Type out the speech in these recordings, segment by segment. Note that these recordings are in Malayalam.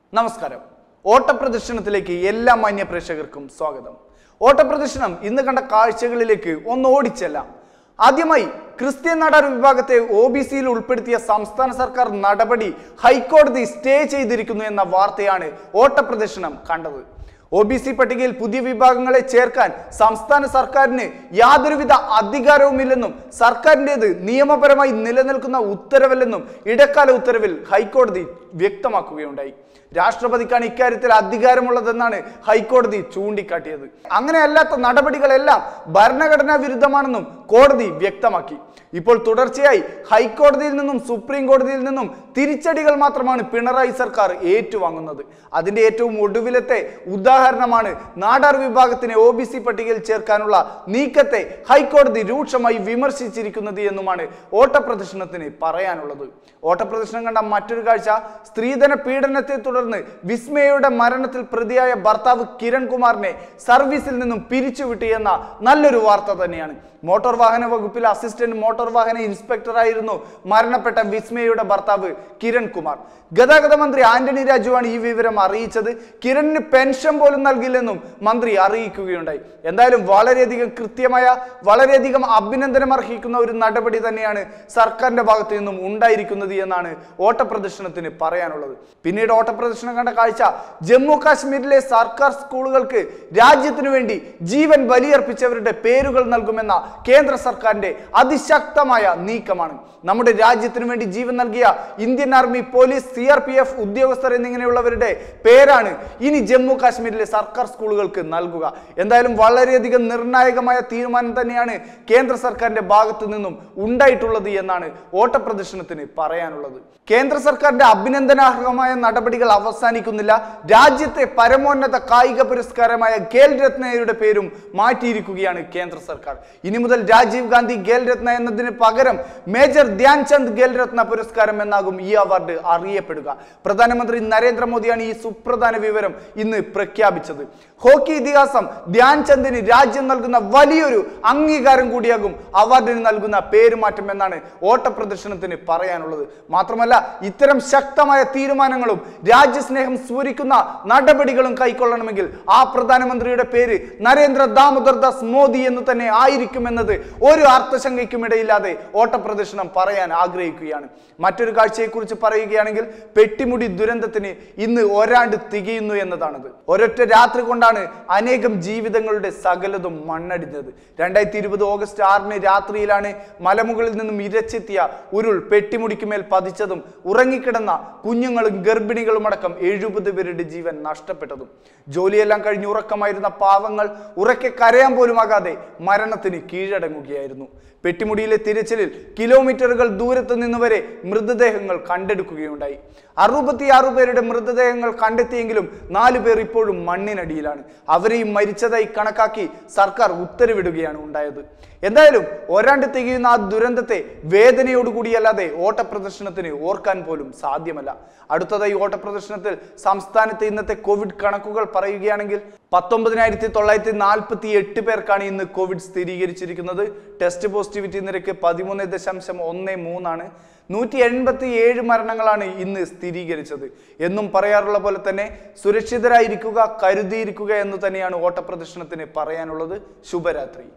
നമസ്കാരം ഓട്ടപ്രദർശനത്തിലേക്ക് എല്ലാ മാന്യ പ്രേക്ഷകർക്കും സ്വാഗതം ഓട്ടപ്രദർശനം ഇന്ന് കണ്ട കാഴ്ചകളിലേക്ക് ഒന്ന് ഓടിച്ചെല്ലാം ആദ്യമായി ക്രിസ്ത്യൻ നാടാർ വിഭാഗത്തെ ഒ ബി സിയിൽ ഉൾപ്പെടുത്തിയ സംസ്ഥാന സർക്കാർ നടപടി ഹൈക്കോടതി സ്റ്റേ ചെയ്തിരിക്കുന്നു എന്ന വാർത്തയാണ് ഓട്ടപ്രദർശനം കണ്ടത് ഒ ബി സി പട്ടികയിൽ പുതിയ വിഭാഗങ്ങളെ ചേർക്കാൻ സംസ്ഥാന സർക്കാരിന് യാതൊരുവിധ അധികാരവുമില്ലെന്നും സർക്കാരിൻ്റെത് നിയമപരമായി നിലനിൽക്കുന്ന ഉത്തരവല്ലെന്നും ഇടക്കാല ഉത്തരവിൽ ഹൈക്കോടതി വ്യക്തമാക്കുകയുണ്ടായി രാഷ്ട്രപതിക്കാണ് ഇക്കാര്യത്തിൽ അധികാരമുള്ളതെന്നാണ് ഹൈക്കോടതി ചൂണ്ടിക്കാട്ടിയത് അങ്ങനെയല്ലാത്ത നടപടികളെല്ലാം ഭരണഘടനാ വിരുദ്ധമാണെന്നും കോടതി വ്യക്തമാക്കി ഇപ്പോൾ തുടർച്ചയായി ഹൈക്കോടതിയിൽ നിന്നും സുപ്രീം കോടതിയിൽ നിന്നും തിരിച്ചടികൾ മാത്രമാണ് പിണറായി സർക്കാർ ഏറ്റുവാങ്ങുന്നത് അതിന്റെ ഏറ്റവും ഒടുവിലത്തെ ഉദാഹരണമാണ് നാടാർ വിഭാഗത്തിനെ ഒ ബി സി പട്ടികയിൽ ചേർക്കാനുള്ള നീക്കത്തെ ഹൈക്കോടതി രൂക്ഷമായി വിമർശിച്ചിരിക്കുന്നത് എന്നുമാണ് ഓട്ടപ്രദർശനത്തിന് പറയാനുള്ളത് ഓട്ടപ്രദർശനം കണ്ട മറ്റൊരു കാഴ്ച സ്ത്രീധന പീഡനത്തെ തുടർന്ന് വിസ്മയയുടെ മരണത്തിൽ പ്രതിയായ ഭർത്താവ് കിരൺ കുമാറിനെ സർവീസിൽ നിന്നും പിരിച്ചുവിട്ടു എന്ന നല്ലൊരു വാർത്ത തന്നെയാണ് മോട്ടോർ വാഹന വകുപ്പിൽ അസിസ്റ്റന്റ് മോട്ടോർ വാഹന ഇൻസ്പെക്ടറായിരുന്നു മരണപ്പെട്ട വിസ്മയയുടെ ഭർത്താവ് കിരൺ കുമാർ ഗതാഗത മന്ത്രി ആന്റണി രാജുവാണ് ഈ വിവരം അറിയിച്ചത് കിരണിന് പെൻഷൻ പോലും നൽകില്ലെന്നും മന്ത്രി അറിയിക്കുകയുണ്ടായി എന്തായാലും വളരെയധികം കൃത്യമായ വളരെയധികം അഭിനന്ദനം അർഹിക്കുന്ന ഒരു നടപടി തന്നെയാണ് സർക്കാരിന്റെ ഭാഗത്തു നിന്നും ഉണ്ടായിരിക്കുന്നത് എന്നാണ് ഓട്ടപ്രദർശനത്തിന് പറയാനുള്ളത് പിന്നീട് ഓട്ടപ്രദർശനം കണ്ട കാഴ്ച ജമ്മു കാശ്മീരിലെ സർക്കാർ സ്കൂളുകൾക്ക് രാജ്യത്തിനു വേണ്ടി ജീവൻ ബലിയർപ്പിച്ചവരുടെ പേരുകൾ നൽകുമെന്ന കേന്ദ്ര സർക്കാരിന്റെ അതിശക്തമായ നീക്കമാണ് നമ്മുടെ രാജ്യത്തിനു വേണ്ടി ജീവൻ നൽകിയ Indian army police C R P F ഉദ്യോഗസ്ഥർ എന്നിങ്ങനെയുള്ളവരുടെ പേരാണ് ഇനി ജമ്മു കാശ്മീരിലെ സർക്കാർ സ്കൂളുകൾക്ക് നൽകുക എന്തായാലും വളരെയധികം നിർണായകമായ തീരുമാനം തന്നെയാണ് കേന്ദ്ര സർക്കാരിന്റെ ഭാഗത്തു നിന്നും ഉണ്ടായിട്ടുള്ളത് എന്നാണ് ഓട്ടപ്രദർശനത്തിന് പറയാനുള്ളത് കേന്ദ്ര സർക്കാരിന്റെ അഭിനന്ദനാർഹമായ നടപടികൾ അവസാനിക്കുന്നില്ല രാജ്യത്തെ പരമോന്നത കായിക പുരസ്കാരമായ ഖേൽ രത്നയുടെ പേരും മാറ്റിയിരിക്കുകയാണ് കേന്ദ്ര സർക്കാർ ഇനി മുതൽ രാജീവ് ഗാന്ധി ഖേൽ രത്ന എന്നതിന് പകരം മേജർ ധ്യാൻചന്ദ് ഖേൽ രത്ന പുരസ്കാരം എന്നാകും ഈ അവാർഡ് അറിയപ്പെടുക പ്രധാനമന്ത്രി നരേന്ദ്രമോദിയാണ് ഈ സുപ്രധാന വിവരം ഇന്ന് പ്രഖ്യാപിച്ചത് ഹോക്കി ഇതിഹാസം ധ്യാൻചന്ദിന് രാജ്യം നൽകുന്ന വലിയൊരു അംഗീകാരം കൂടിയാകും അവാർഡിന് നൽകുന്ന പേരുമാറ്റം എന്നാണ് ഓട്ടപ്രദർശനത്തിന് പറയാനുള്ളത് മാത്രമല്ല ഇത്തരം ശക്തമായ തീരുമാനങ്ങളും രാജ്യസ്നേഹം സ്ഫുരിക്കുന്ന നടപടികളും കൈക്കൊള്ളണമെങ്കിൽ ആ പ്രധാനമന്ത്രിയുടെ പേര് നരേന്ദ്ര ദാമോദർ ദാസ് മോദി എന്ന് തന്നെ ആയിരിക്കുമെന്നത് ഒരു അർത്ഥശങ്കയ്ക്കും ഇടയില്ലാതെ ഓട്ടപ്രദർശനം പറയാൻ ആഗ്രഹിക്കുകയാണ് മറ്റൊരു കാഴ്ചയെക്കുറിച്ച് പറയുകയാണെങ്കിൽ പെട്ടിമുടി ദുരന്തത്തിന് ഇന്ന് ഒരാണ്ട് തികയുന്നു എന്നതാണത് ഒരൊറ്റ രാത്രി കൊണ്ടാണ് അനേകം ജീവിതങ്ങളുടെ സകലതും മണ്ണടിഞ്ഞത് രണ്ടായിരത്തി ഇരുപത് ഓഗസ്റ്റ് ആറിന് രാത്രിയിലാണ് മലമുകളിൽ നിന്നും ഇരച്ചെത്തിയ ഉരുൾ പെട്ടിമുടിക്ക് മേൽ പതിച്ചതും ഉറങ്ങിക്കിടന്ന കുഞ്ഞുങ്ങളും ഗർഭിണികളും അടക്കം എഴുപത് പേരുടെ ജീവൻ നഷ്ടപ്പെട്ടതും ജോലിയെല്ലാം കഴിഞ്ഞ് ഉറക്കമായിരുന്ന പാവങ്ങൾ ഉറക്കെ കരയാൻ പോലുമാകാതെ മരണത്തിന് കീഴടങ്ങുകയായിരുന്നു പെട്ടിമുടിയിലെ തിരച്ചിലിൽ കിലോമീറ്ററുകൾ ദൂരത്ത് നിന്ന് വരെ മൃതദേഹങ്ങൾ കണ്ടെടുക്കുകയുണ്ടായി അറുപത്തിയാറ് പേരുടെ മൃതദേഹങ്ങൾ കണ്ടെത്തിയെങ്കിലും നാലു പേർ ഇപ്പോഴും മണ്ണിനടിയിലാണ് അവരെയും മരിച്ചതായി കണക്കാക്കി സർക്കാർ ഉത്തരവിടുകയാണ് ഉണ്ടായത് എന്തായാലും ഒരാണ്ട് തികയുന്ന ആ ദുരന്തത്തെ വേദനയോടുകൂടിയല്ലാതെ ഓട്ടപ്രദർശനത്തിന് ഓർക്കാൻ പോലും സാധ്യമല്ല അടുത്തതായി ഓട്ടപ്രദർശനത്തിൽ സംസ്ഥാനത്തെ ഇന്നത്തെ കോവിഡ് കണക്കുകൾ പറയുകയാണെങ്കിൽ പത്തൊമ്പതിനായിരത്തി തൊള്ളായിരത്തി നാൽപ്പത്തി എട്ട് പേർക്കാണ് ഇന്ന് കോവിഡ് സ്ഥിരീകരിച്ചിരിക്കുന്നത് ടെസ്റ്റ് പോസിറ്റിവിറ്റി നിരക്ക് പതിമൂന്ന് ദശാംശം ഒന്ന് മൂന്നാണ് നൂറ്റി എൺപത്തി ഏഴ് മരണങ്ങളാണ് ഇന്ന് സ്ഥിരീകരിച്ചത് എന്നും പറയാറുള്ള പോലെ തന്നെ സുരക്ഷിതരായിരിക്കുക കരുതിയിരിക്കുക എന്ന് തന്നെയാണ് ഓട്ടപ്രദർശനത്തിന് പറയാനുള്ളത് ശുഭരാത്രി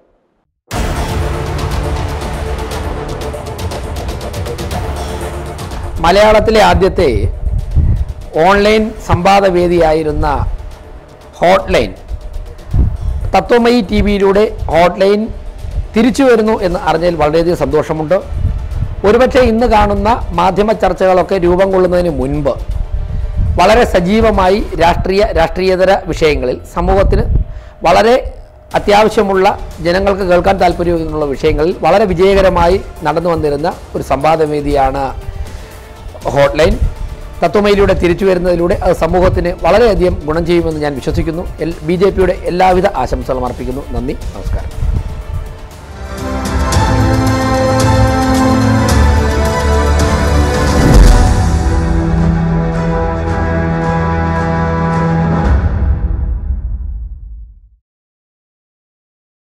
മലയാളത്തിലെ ആദ്യത്തെ ഓൺലൈൻ സംവാദവേദിയായിരുന്ന ഹോട്ട്ലൈൻ തത്വമയി ടി വിയിലൂടെ ഹോട്ട്ലൈൻ തിരിച്ചു വരുന്നു എന്ന് അറിഞ്ഞതിൽ വളരെയധികം സന്തോഷമുണ്ട് ഒരുപക്ഷെ ഇന്ന് കാണുന്ന മാധ്യമ ചർച്ചകളൊക്കെ രൂപം കൊള്ളുന്നതിന് മുൻപ് വളരെ സജീവമായി രാഷ്ട്രീയ രാഷ്ട്രീയേതര വിഷയങ്ങളിൽ സമൂഹത്തിന് വളരെ അത്യാവശ്യമുള്ള ജനങ്ങൾക്ക് കേൾക്കാൻ താല്പര്യമുള്ള വിഷയങ്ങളിൽ വളരെ വിജയകരമായി നടന്നു വന്നിരുന്ന ഒരു സംവാദവേദിയാണ് ഹോട്ട്ലൈൻ തത്വമയിലൂടെ തിരിച്ചു വരുന്നതിലൂടെ അത് സമൂഹത്തിന് വളരെയധികം ഗുണം ചെയ്യുമെന്ന് ഞാൻ വിശ്വസിക്കുന്നു എൽ ബി ജെ പിയുടെ എല്ലാവിധ ആശംസകളും അർപ്പിക്കുന്നു നന്ദി നമസ്കാരം